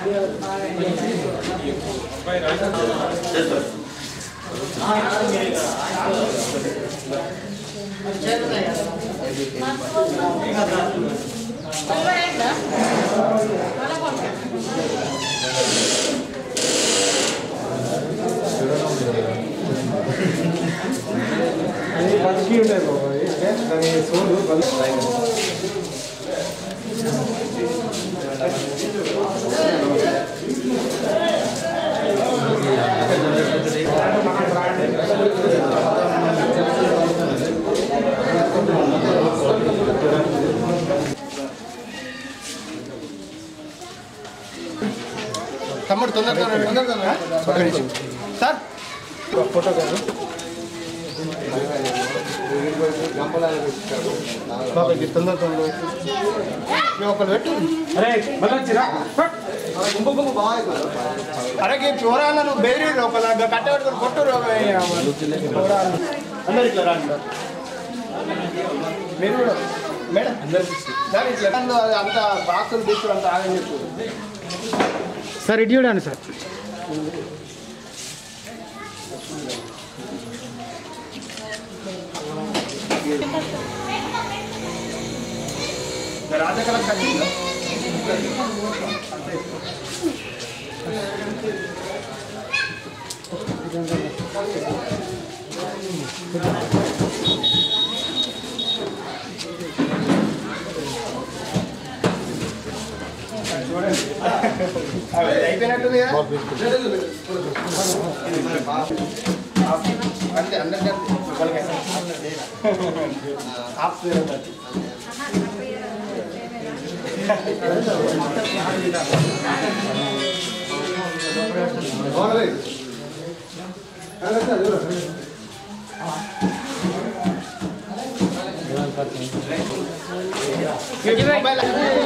అది పచ్చి ఉంటాయి బాబు అవి. దాని సోలు బలి- తమ్ముడు తొందరగా రండి, తొందరగా రండి. సార్ ఫోటో కాదు బాబాయ్ తొందర తొందర మేము ఒకరు పెట్టు అరే మళ్ళీ వచ్చిరా అరే ఈ చూరాన్న నువ్వు బెదిరి ఒక కట్టబెట్టుకుని కొట్టురు అందరు ఇట్లా రాండి సార్. మీరు కూడా మేడం సార్ ఇట్లా అంత బాక్సులు తీసుకుని అంత ఆగని చెప్పు సార్ ఇటు చూడండి సార్ రాజకళ కట్టిందా అది అయిపోయినట్టుంది కదా అంతే అందరికీ హాఫ్ మొబైల్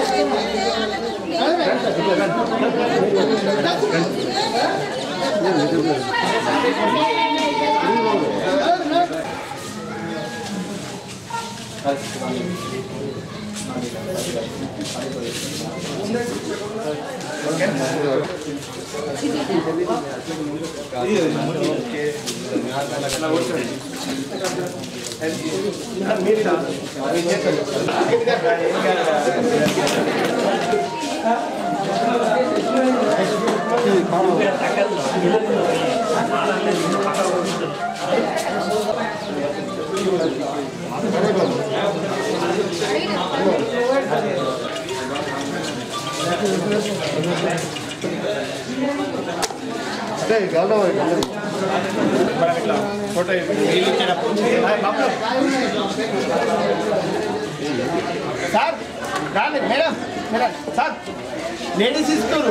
అదే గౌరవ మనం ఇట్లా ఫోటో వీళ్ళు ఇచ్చేటప్పుడు హాయ్ బాబు. సార్ రాండి మేడం మేడం సార్ లేడీస్ ఇస్తారు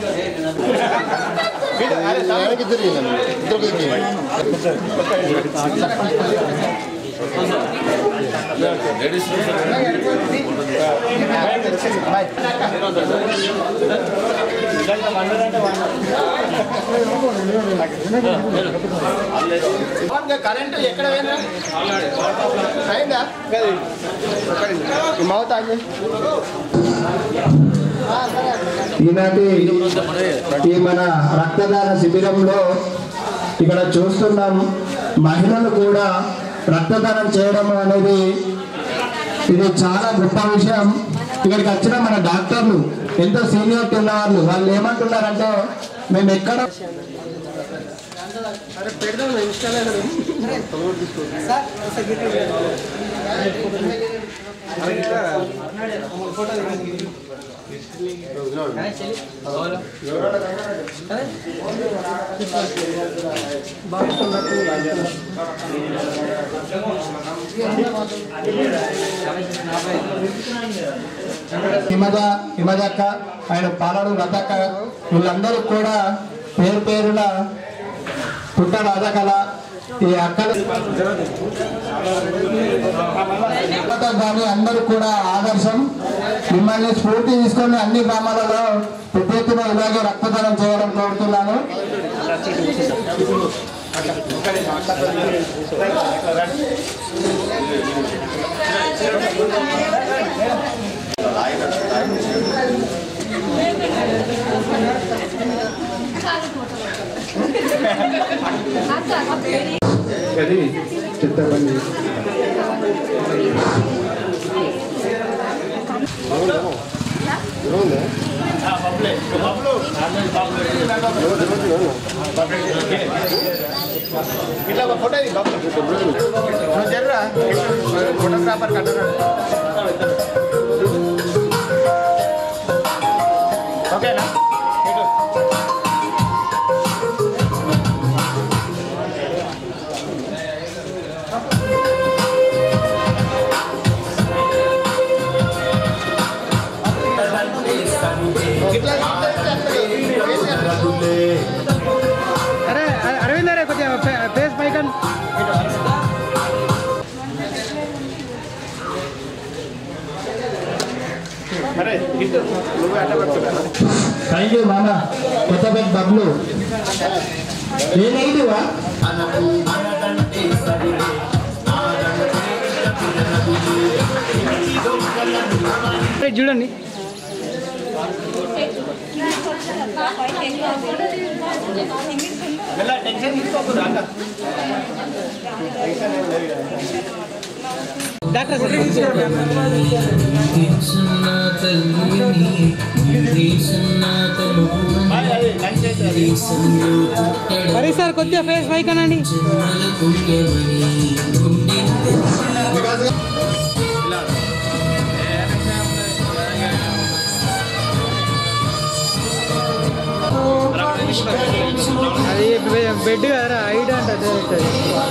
వీడు, అరే సార్. బాయ్. అవునుగా కరెంటు ఎక్కడ పోయినా అయిందా ఈ మౌత్ ఆగి ఈనాటి ఈ మన రక్తదాన శిబిరంలో ఇక్కడ చూస్తున్నాం మహిళలు కూడా రక్తదానం చేయడం అనేది ఇది చాలా గొప్ప విషయం ఇక్కడికి వచ్చిన మన డాక్టర్లు ఎంతో సీనియర్ ఉన్న వాళ్ళు వాళ్ళు ఏమంటున్నారంటే మేము ఎక్కడ హిమజ హిమజక్క ఆయన పాలడు రతక్క వీళ్ళందరూ కూడా పేరు పేరున పుట్ట రాజకళ ఈ అక్కలు కానీ అందరూ కూడా ఆదర్శం మిమ్మల్ని స్ఫూర్తి తీసుకొని అన్ని గ్రామాలలో పెద్ద ఎత్తున ఇలాగే రక్తదానం చేయడం కోరుతున్నాను అది చెత్త బండి ఇట్లా ఒక ఫోటో ఇది బాబు నువ్వు జర్రా ఫోటోగ్రాఫర్ కట్టరా ఓకేనా ఇటు. ఇట్లా అరే అరవింద్ అరే కొద్దిగా ఫేస్ పైకన్ అరే ఇటు నువ్వు అట్ట పెట్టుకున్నా థ్యాంక్ యూ మామ కొత్తపేట బబ్లు ఏదైదువా చూడండి మెల్ల టెన్షన్ తీసుకోకూడదు అక్క డాక్టర్ సార్ బాయ్, అది లంచ్ చేసేది మరి సార్ కొద్దిగా ఫేస్ పైకన్ అండి అది బెడ్ కదరా హైట్ అంటే అదే అవుతుంది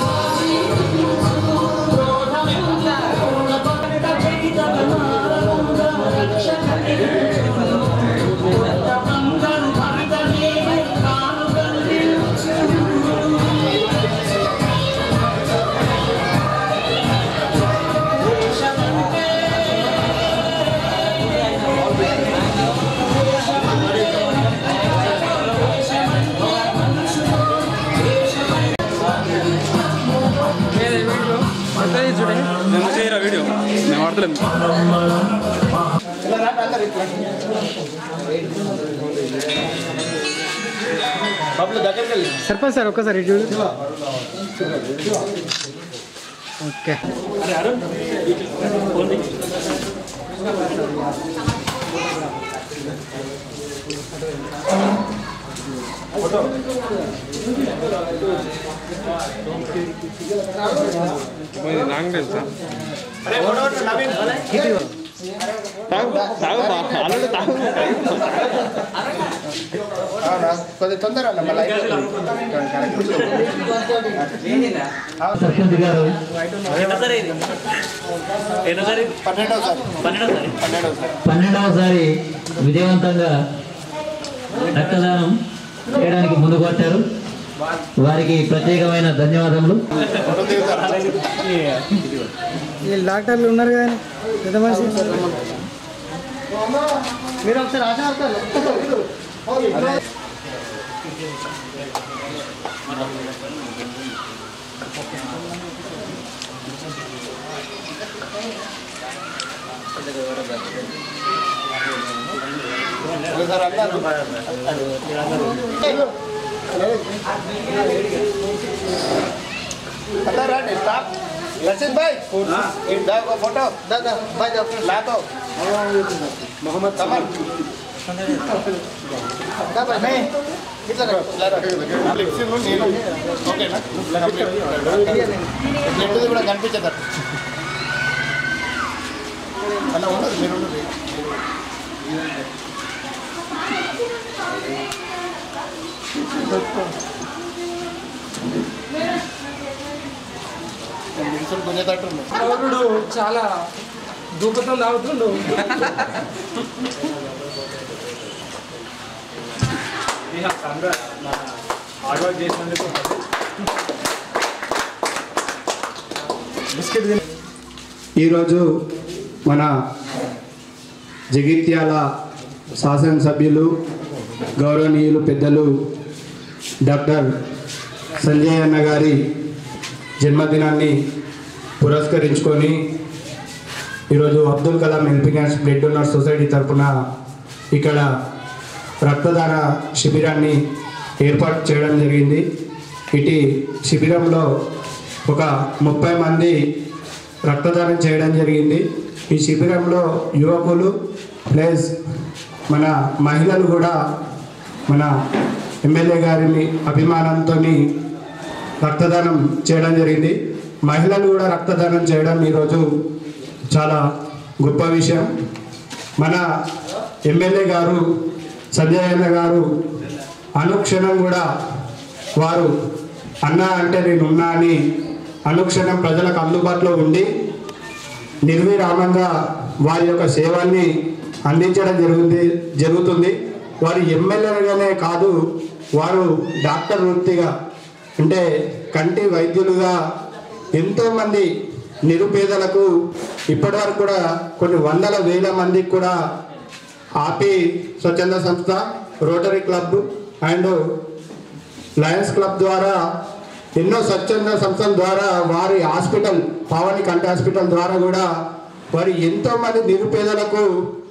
నేను చేయరా వీడియో నేను వాడతలేను బబ్బులు దగ్గరికి వెళ్ళి సర్పంచ్ సార్ ఒక్కసారి ఇటు చూడు ఓకే నాకు తెలుసా అరే ఫోటో నవీన్ ఆల్రెడీ తాగు అవునా కొద్దిగా తొందర అన్న మళ్ళీ సత్యంత్ గారు పన్నెండవసారి పన్నెండవసారి పన్నెండవసారి విజయవంతంగా రక్తదానం చేయడానికి ముందుకు వచ్చారు వారికి ప్రత్యేకమైన ధన్యవాదములు ఫోటో దిగుతారా వీళ్ళు డాక్టర్లు ఉన్నారు కదా పెద్ద మనిషి మీరు ఒకసారి ఆశ ఒకసారి అందరూ అందరూ రండి స్టాప్ రషీద్ భాయ్ దా ఒక ఫోటో దా దా భాయ్ దా లాతో మొహమ్మద్ కమల్ దా భాయ్ మే ఇట్లా రా, ఇలా రా. ఫ్లెక్సీలు నీళ్ళు ఓకేనా బ్లడ్ కూడా కనిపించదు అలా ఉండదు మీరు ఉండదు నిమిషం గుంజేటట్టు ఉంది పౌరుడు చాలా దూపతం తాగుతుండు ఈరోజు మన జగిత్యాల శాసనసభ్యులు గౌరవనీయులు పెద్దలు డాక్టర్ సంజయ్ అన్న గారి జన్మదినాన్ని పురస్కరించుకొని ఈరోజు Abdul Kalam helping hands blood donor society తరఫున ఇక్కడ రక్తదాన శిబిరాన్ని ఏర్పాటు చేయడం జరిగింది ఇటు శిబిరంలో ఒక ముప్పై మంది రక్తదానం చేయడం జరిగింది ఈ శిబిరంలో యువకులు ప్లస్ మన మహిళలు కూడా మన ఎమ్మెల్యే గారిని అభిమానంతో రక్తదానం చేయడం జరిగింది మహిళలు కూడా రక్తదానం చేయడం ఈరోజు చాలా గొప్ప విషయం మన ఎమ్మెల్యే గారు సంజయ్ అన్న గారు అనుక్షణం కూడా వారు అన్నా అంటే నేను ఉన్నా అని అనుక్షణం ప్రజలకు అందుబాటులో ఉండి నిర్విరామంగా వారి యొక్క సేవల్ని అందించడం జరుగుతుంది జరుగుతుంది వారు ఎమ్మెల్యేలుగానే కాదు వారు డాక్టర్ వృత్తిగా అంటే కంటి వైద్యులుగా ఎంతోమంది నిరుపేదలకు ఇప్పటివరకు కూడా కొన్ని వందల వేల మందికి కూడా ఆపి స్వచ్ఛంద సంస్థ Rotary Club and Lions Club ద్వారా ఎన్నో స్వచ్ఛంద సంస్థల ద్వారా వారి హాస్పిటల్ పావని కంటి హాస్పిటల్ ద్వారా కూడా వారి ఎంతో మంది నిరుపేదలకు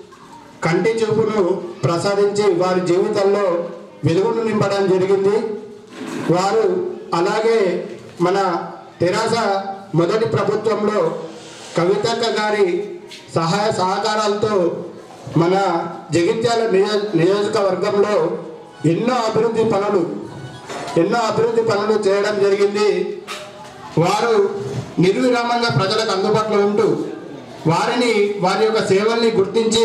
కంటి చూపును ప్రసాదించి వారి జీవితంలో వెలుగును నింపడం జరిగింది వారు అలాగే మన తెరాస మొదటి ప్రభుత్వంలో కవితక్క గారి సహాయ సహకారాలతో మన జగిత్యాల నియో నియోజకవర్గంలో ఎన్నో అభివృద్ధి పనులు ఎన్నో అభివృద్ధి పనులు చేయడం జరిగింది వారు నిర్విరామంగా ప్రజలకు అందుబాటులో ఉంటూ వారిని వారి యొక్క సేవల్ని గుర్తించి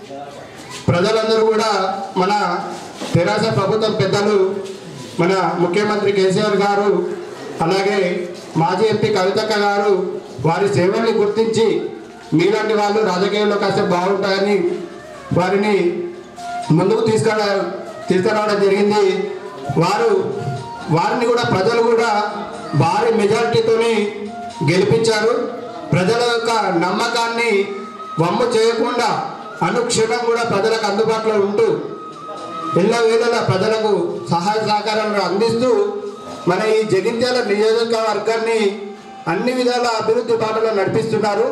ప్రజలందరూ కూడా మన తెరాస ప్రభుత్వం పెద్దలు మన ముఖ్యమంత్రి కేసీఆర్ గారు అలాగే మాజీ ఎంపీ కవితక్క గారు వారి సేవల్ని గుర్తించి మీలాంటి వాళ్ళు రాజకీయంలో కాస్త బాగుంటాయని వారిని ముందుకు తీసుకురా తీసుకురావడం జరిగింది వారు వారిని కూడా ప్రజలు కూడా భారీ మెజారిటీతోని గెలిపించారు ప్రజల యొక్క నమ్మకాన్ని వమ్ము చేయకుండా అనుక్షణం కూడా ప్రజలకు అందుబాటులో ఉంటూ ఎల్ల వేళల ప్రజలకు సహాయ సహకారాలను అందిస్తూ మన ఈ జగిత్యాల నియోజకవర్గాన్ని అన్ని విధాల అభివృద్ధి బాటలో నడిపిస్తున్నారు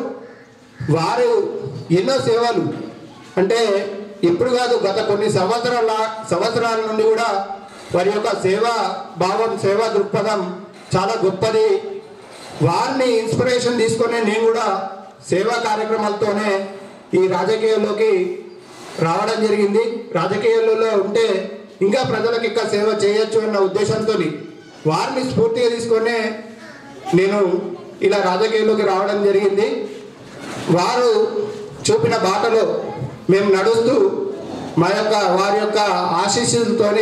వారు ఎన్నో సేవలు అంటే ఇప్పుడు కాదు గత కొన్ని సంవత్సరాల సంవత్సరాల నుండి కూడా వారి యొక్క సేవా భావం సేవా దృక్పథం చాలా గొప్పది వారిని ఇన్స్పిరేషన్ తీసుకొని నేను కూడా సేవా కార్యక్రమాలతోనే ఈ రాజకీయాల్లోకి రావడం జరిగింది రాజకీయాలలో ఉంటే ఇంకా ప్రజలకు ఇంకా సేవ చేయొచ్చు అన్న ఉద్దేశంతో వారిని స్ఫూర్తిగా తీసుకొనే నేను ఇలా రాజకీయాల్లోకి రావడం జరిగింది వారు చూపిన బాటలో మేము నడుస్తూ మా యొక్క వారి యొక్క ఆశీస్సులతోని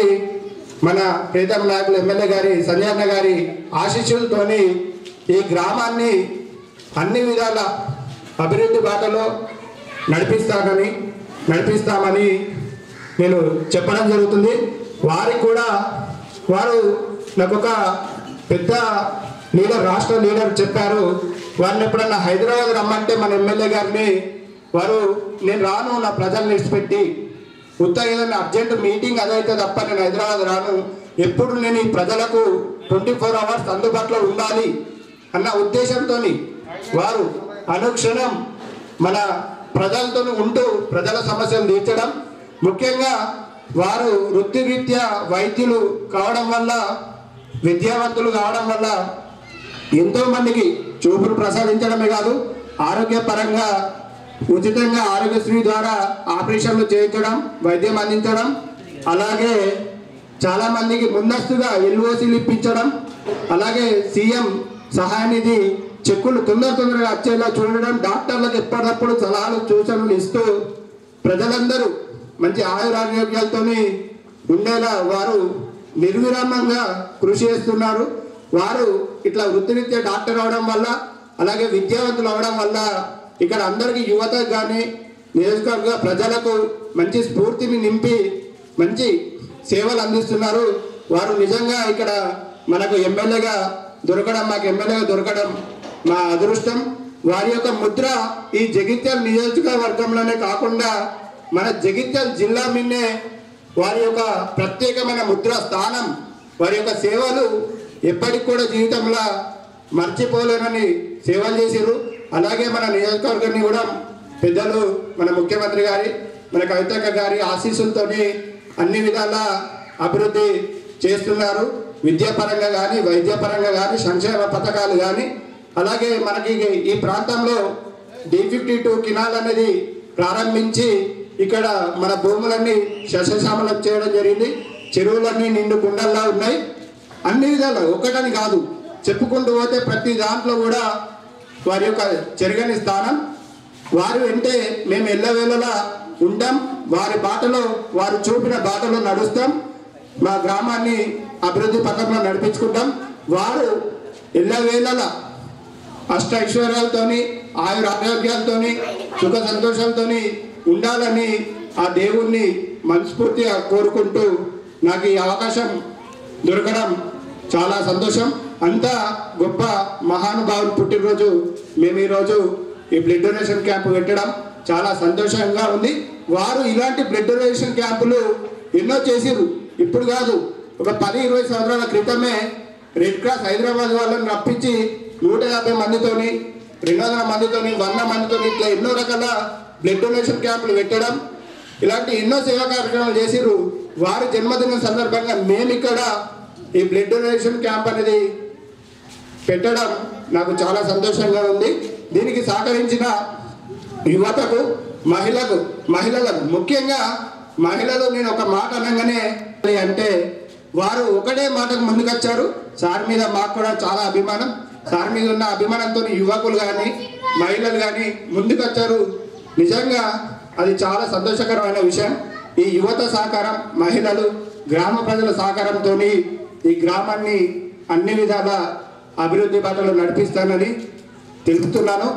మన ప్రీతం నాయకులు ఎమ్మెల్యే గారి సంజయన్న గారి ఆశీస్సులతోని ఈ గ్రామాన్ని అన్ని విధాల అభివృద్ధి బాటలో నడిపిస్తానని నడిపిస్తామని నేను చెప్పడం జరుగుతుంది వారికి కూడా వారు నాకు ఒక పెద్ద లీడర్ రాష్ట్ర లీడర్ చెప్పారు వారిని ఎప్పుడన్నా హైదరాబాద్ రమ్మంటే మన ఎమ్మెల్యే గారిని వారు నేను రాను నా ప్రజల్ని విడిచిపెట్టి ఉత్త ఏదైనా అర్జెంట్ మీటింగ్ అదైతే తప్ప నేను హైదరాబాద్ రాను ఎప్పుడు నేను ఈ ప్రజలకు ట్వంటీ ఫోర్ అవర్స్ అందుబాటులో ఉండాలి అన్న ఉద్దేశంతో వారు అనుక్షణం మన ప్రజలతో ఉంటూ ప్రజల సమస్యలు తీర్చడం ముఖ్యంగా వారు వృత్తిరీత్యా వైద్యులు కావడం వల్ల విద్యావంతులు కావడం వల్ల ఎంతో మందికి చూపును ప్రసాదించడమే కాదు ఆరోగ్యపరంగా ఉచితంగా ఆరోగ్యశ్రీ ద్వారా ఆపరేషన్లు చేయించడం వైద్యం అందించడం అలాగే చాలా మందికి ముందస్తుగా ఎల్ఓసీలు ఇప్పించడం అలాగే సీఎం సహాయ నిధి చెక్కులు తొందర తొందరగా వచ్చేలా చూడడం డాక్టర్లకు ఎప్పటికప్పుడు సలహాలు సూచనలు ఇస్తూ ప్రజలందరూ మంచి ఆయురారోగ్యాలతో ఉండేలా వారు నిర్విరామంగా కృషి చేస్తున్నారు వారు ఇట్లా వృత్తిరీత్యా డాక్టర్ అవడం వల్ల అలాగే విద్యావంతులు అవడం వల్ల ఇక్కడ అందరికీ యువత కానీ నియోజకవర్గ ప్రజలకు మంచి స్ఫూర్తిని నింపి మంచి సేవలు అందిస్తున్నారు వారు నిజంగా ఇక్కడ మనకు ఎమ్మెల్యేగా దొరకడం మాకు ఎమ్మెల్యేగా దొరకడం మా అదృష్టం వారి యొక్క ముద్ర ఈ జగిత్యాల నియోజకవర్గంలోనే కాకుండా మన జగిత్యాల జిల్లా మిన్నే వారి యొక్క ప్రత్యేకమైన ముద్ర స్థానం వారి యొక్క సేవలు ఎప్పటికి కూడా జీవితంలో మర్చిపోలేనని సేవలు చేశారు అలాగే మన నియోజకవర్గాన్ని కూడా పెద్దలు మన ముఖ్యమంత్రి గారి మన కవితక్క గారి ఆశీస్సులతోని అన్ని విధాల అభివృద్ధి చేస్తున్నారు విద్యాపరంగా కానీ వైద్యపరంగా కానీ సంక్షేమ పథకాలు కానీ అలాగే మనకి ఈ ప్రాంతంలో డి ఫిఫ్టీ టూ కినాల్ అనేది ప్రారంభించి ఇక్కడ మన భూములన్నీ సస్యశ్యామలం చేయడం జరిగింది చెరువులన్నీ నిండు కుండల్లా ఉన్నాయి అన్ని విధాలు ఒకటని కాదు చెప్పుకుంటూ పోతే ప్రతి దాంట్లో కూడా వారి యొక్క చెరగని స్థానం వారు వెంటే మేము ఎల్లవేళలా ఉంటాం వారి బాటలో వారు చూపిన బాటలో నడుస్తాం మా గ్రామాన్ని అభివృద్ధి పథకంలో నడిపించుకుంటాం వారు ఎల్లవేళలా అష్ట ఐశ్వర్యాలతోని ఆయుర ఆరోగ్యాలతోని సుఖ సంతోషాలతోని ఉండాలని ఆ దేవుణ్ణి మనస్ఫూర్తిగా కోరుకుంటూ నాకు ఈ అవకాశం దొరకడం చాలా సంతోషం అంతా గొప్ప మహానుభావులు పుట్టినరోజు మేము ఈరోజు ఈ బ్లడ్ డొనేషన్ క్యాంపు పెట్టడం చాలా సంతోషంగా ఉంది వారు ఇలాంటి బ్లడ్ డొనేషన్ క్యాంపులు ఎన్నో చేసిరు ఇప్పుడు కాదు ఒక పది ఇరవై సంవత్సరాల క్రితమే రెడ్ క్రాస్ హైదరాబాద్ వాళ్ళని రప్పించి నూట యాభై మందితోని రెండు వందల మందితోని వంద మందితోని ఇట్లా ఎన్నో రకాల బ్లడ్ డొనేషన్ క్యాంపులు పెట్టడం ఇలాంటి ఎన్నో సేవా కార్యక్రమాలు చేసిర్రు వారి జన్మదినం సందర్భంగా మేము ఇక్కడ ఈ బ్లడ్ డొనేషన్ క్యాంప్ అనేది పెట్టడం నాకు చాలా సంతోషంగా ఉంది దీనికి సహకరించిన యువతకు మహిళకు మహిళలకు ముఖ్యంగా మహిళలు నేను ఒక మాట అనగానే అంటే వారు ఒకటే మాటకు ముందుకొచ్చారు సార్ మీద మాకు కూడా చాలా అభిమానం సార్ మీద ఉన్న అభిమానంతో యువకులు కానీ మహిళలు కానీ ముందుకొచ్చారు నిజంగా అది చాలా సంతోషకరమైన విషయం ఈ యువత సహకారం మహిళలు గ్రామ ప్రజల సహకారంతో ఈ గ్రామాన్ని అన్ని విధాల అభివృద్ధి బాటలో నడిపిస్తానని తెలుపుతున్నాను